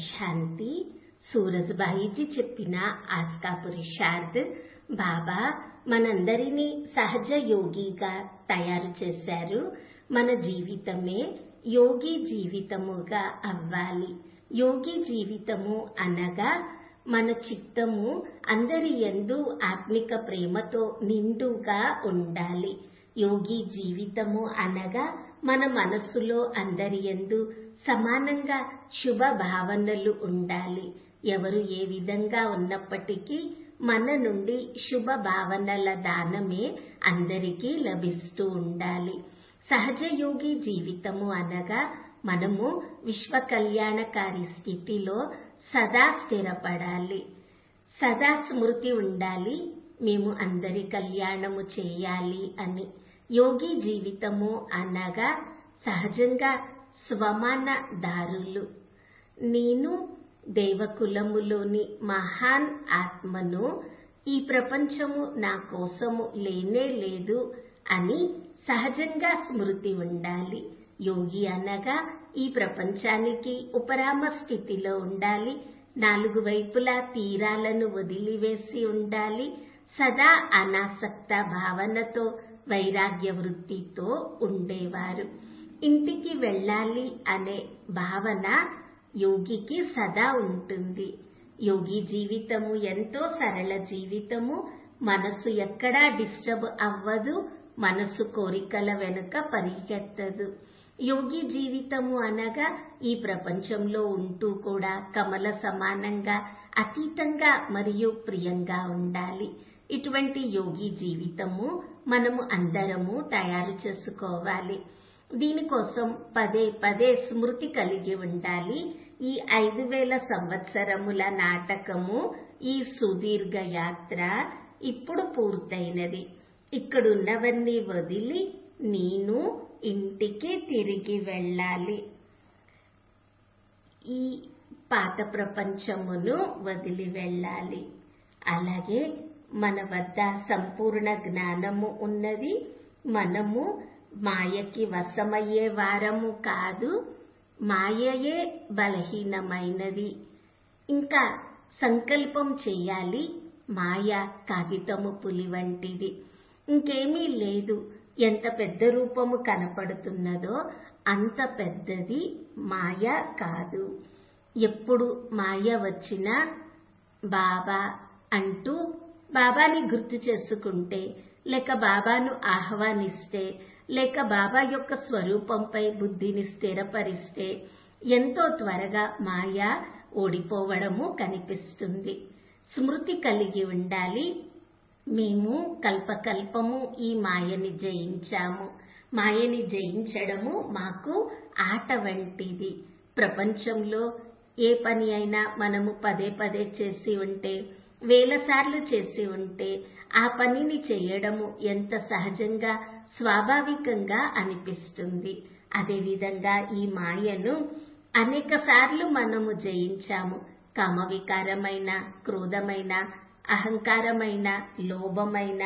శాంతి సూరజ్బాయిజీ చెప్పిన ఆస్కా పురుషార్థ్ బాబా మనందరినీ సహజ యోగిగా తయారు చేశారు మన జీవితమే యోగి జీవితముగా అవ్వాలి యోగి జీవితము అనగా మన చిత్తము అందరి యందు ఆత్మిక ప్రేమతో నిండుగా ఉండాలి యోగి జీవితము అనగా మన మనస్సులో అందరి యందు సమానంగా శుభ భావనలు ఉండాలి ఎవరు ఏ విధంగా ఉన్నప్పటికీ మన నుండి శుభ భావనల దానమే అందరికీ లభిస్తూ ఉండాలి సహజ యోగి జీవితము అనగా మనము విశ్వ కళ్యాణకారి స్థితిలో సదా స్థిరపడాలి సదా స్మృతి ఉండాలి మేము అందరి కళ్యాణము చేయాలి అని యోగి జీవితము అనగా సహజంగా స్వమాన దారులు నేను దేవకులములోని మహాన్ ఆత్మను ఈ ప్రపంచము నా కోసము లేనే లేదు అని సహజంగా స్మృతి ఉండాలి యోగి అనగా ఈ ప్రపంచానికి ఉపరామ స్థితిలో ఉండాలి నాలుగు వైపులా తీరాలను వదిలివేసి ఉండాలి సదా అనాసక్త భావనతో వైరాగ్య వృత్తితో ఉండేవారు ఇంటికి వెళ్ళాలి అనే భావన యోగికి సదా ఉంటుంది యోగి జీవితము ఎంతో సరళ జీవితము మనసు ఎక్కడా డిస్టర్బ్ అవ్వదు మనసు కోరికల వెనుక పరిగెత్తదు యోగి జీవితము అనగా ఈ ప్రపంచంలో ఉంటూ కూడా కమల సమానంగా అతీతంగా మరియు ప్రియంగా ఉండాలి ఇటువంటి యోగి జీవితము మనము అందరము తయారు చేసుకోవాలి దీనికోసం పదే పదే స్మృతి కలిగి ఉండాలి ఈ ఐదు వేల సంవత్సరముల నాటకము ఈ సుదీర్ఘ యాత్ర ఇప్పుడు పూర్తయినది ఇక్కడున్నవన్నీ వదిలి నేను ఇంటికి తిరిగి వెళ్ళాలి ఈ పాత ప్రపంచమును వదిలి వెళ్ళాలి అలాగే మన వద్ద సంపూర్ణ జ్ఞానము ఉన్నది మనము మాయకి వశమయ్యే వారము కాదు మాయయే బలహీనమైనది ఇంకా సంకల్పం చేయాలి మాయ కాగితము పులి వంటిది ఇంకేమీ లేదు ఎంత పెద్ద రూపము కనపడుతున్నదో అంత పెద్దది మాయ కాదు ఎప్పుడు మాయ వచ్చినా బాబా అంటూ బాబాని గుర్తు చేసుకుంటే లేక బాబాను ఆహ్వానిస్తే లేక బాబా యొక్క స్వరూపంపై బుద్ధిని స్థిరపరిస్తే ఎంతో త్వరగా మాయ ఓడిపోవడము కనిపిస్తుంది స్మృతి కలిగి ఉండాలి మేము కల్పకల్పము ఈ మాయని జయించాము మాయని జయించడము మాకు ఆట వంటిది ప్రపంచంలో ఏ పని అయినా మనము పదే పదే చేసి ఉంటే వేల సార్లు చేసి ఉంటే ఆ పనిని చేయడము ఎంత సహజంగా స్వాభావికంగా అనిపిస్తుంది అదేవిధంగా ఈ మాయను అనేక సార్లు మనము జయించాము కామవికారమైన క్రోధమైన అహంకారమైన లోభమైన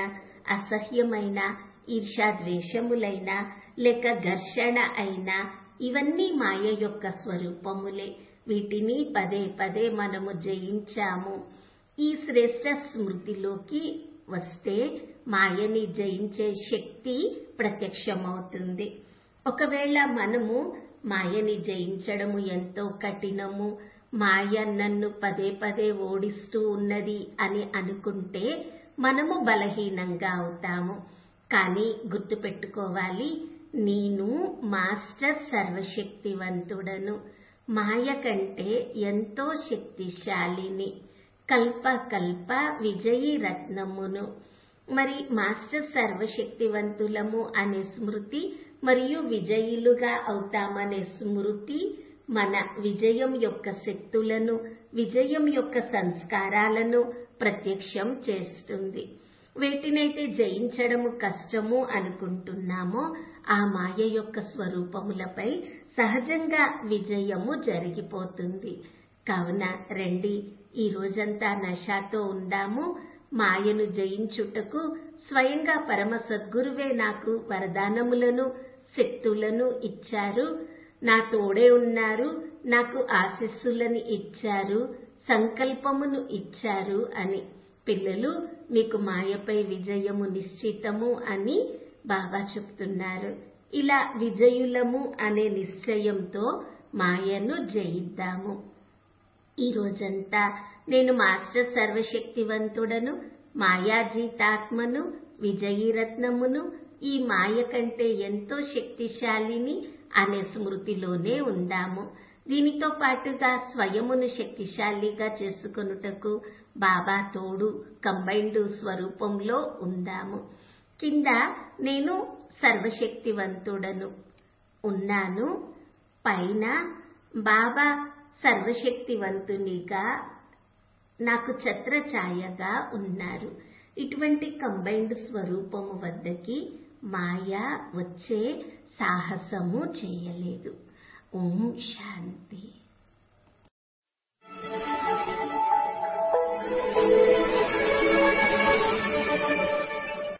అసహ్యమైన ఈర్షాద్వేషములైన లేక ఘర్షణ అయినా ఇవన్నీ మాయ యొక్క స్వరూపములే వీటిని పదే పదే మనము జయించాము ఈ శ్రేష్ట స్మృతిలోకి వస్తే మాయని జయించే శక్తి ప్రత్యక్షమవుతుంది ఒకవేళ మనము మాయని జయించడము ఎంతో కఠినము మాయ నన్ను పదే పదే ఓడిస్తూ ఉన్నది అని అనుకుంటే మనము బలహీనంగా అవుతాము కానీ గుర్తుపెట్టుకోవాలి నేను మాస్టర్ సర్వశక్తివంతుడను మాయ కంటే ఎంతో శక్తిశాలిని కల్ప కల్ప విజయీ రత్నమును మరి మాస్టర్ సర్వశక్తివంతులము అనే స్మృతి మరియు విజయులుగా అవుతామనే స్మృతి మన విజయం యొక్క శక్తులను విజయం యొక్క సంస్కారాలను ప్రత్యక్షం చేస్తుంది వేటినైతే జయించడము కష్టము అనుకుంటున్నామో ఆ మాయ యొక్క స్వరూపములపై సహజంగా విజయము జరిగిపోతుంది కావున రండి ఈ రోజంతా నషాతో ఉందాము మాయను జయించుటకు స్వయంగా పరమ సద్గురువే నాకు వరదానములను శక్తులను ఇచ్చారు నా తోడే ఉన్నారు నాకు ఆశస్సులని ఇచ్చారు సంకల్పమును ఇచ్చారు అని పిల్లలు మీకు మాయపై విజయము నిశ్చితము అని బాబా చెప్తున్నారు ఇలా విజయులము అనే నిశ్చయంతో మాయను జయిద్దాము ఈ రోజంతా నేను మాస్టర్ సర్వశక్తివంతుడను మాయాజీతాత్మను విజయీరత్నమును ఈ మాయ కంటే ఎంతో శక్తిశాలిని అనే స్మృతిలోనే ఉందాము దీనితో పాటుగా స్వయమును శక్తిశాలిగా చేసుకొనుటకు బాబా తోడు కంబైండ్ స్వరూపంలో ఉందాము కింద నేను సర్వశక్తివంతుడను ఉన్నాను పైన బాబా సర్వశక్తివంతునిగా నాకు ఛత్రఛాయగా ఉన్నారు ఇటువంటి కంబైన్డ్ స్వరూపము వద్దకి మాయ వచ్చే సాహసము చేయలేదు ఓం శాంతి